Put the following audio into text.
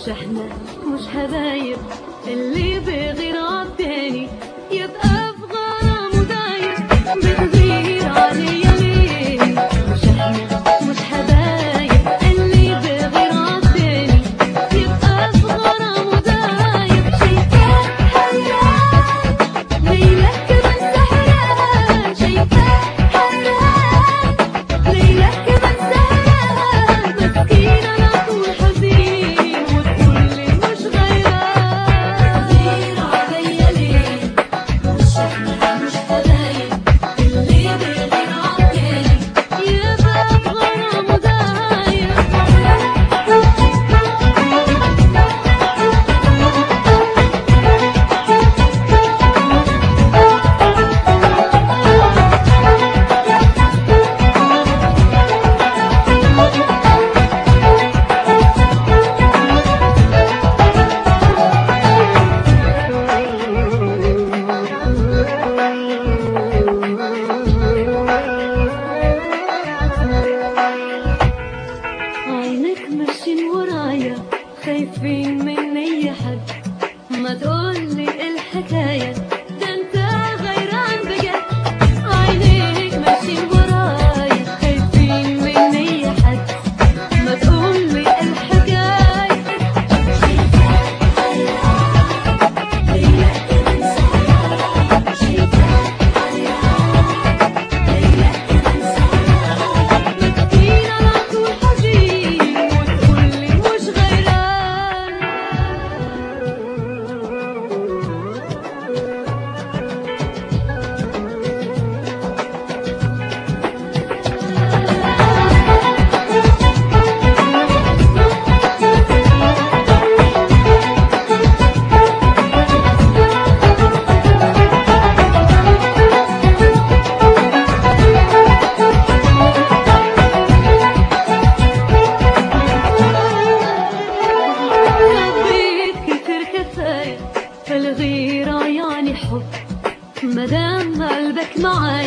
مش احنا مش حبايب اللي بغير عالتاني يبقى في غرام ودايب بتغير عليا ليه مش احنا مش حبايب اللي بغير عالتاني يبقى في غرام ودايب شايفاه حيران ليلك كمان سهران شايفاه حيران ليلك كمان سهران مسكين انا طول حزين وتقول لي مش غيران غير عليا ليه مش احنا مش حبايب اللي بيغير عالتاني يبقى في غرام عينك ماشيين ورايا خايفين من اي حد ما تقولي الحكاية ده انت غيران بجد عينيك ماشيين ورايا خايفين من اي حد ما تقولي الحكاية مسكين على طول حزين وتقولي مش غيران حبيت كتير كفاية فالغيرة يعني حب مدام قلبك معايا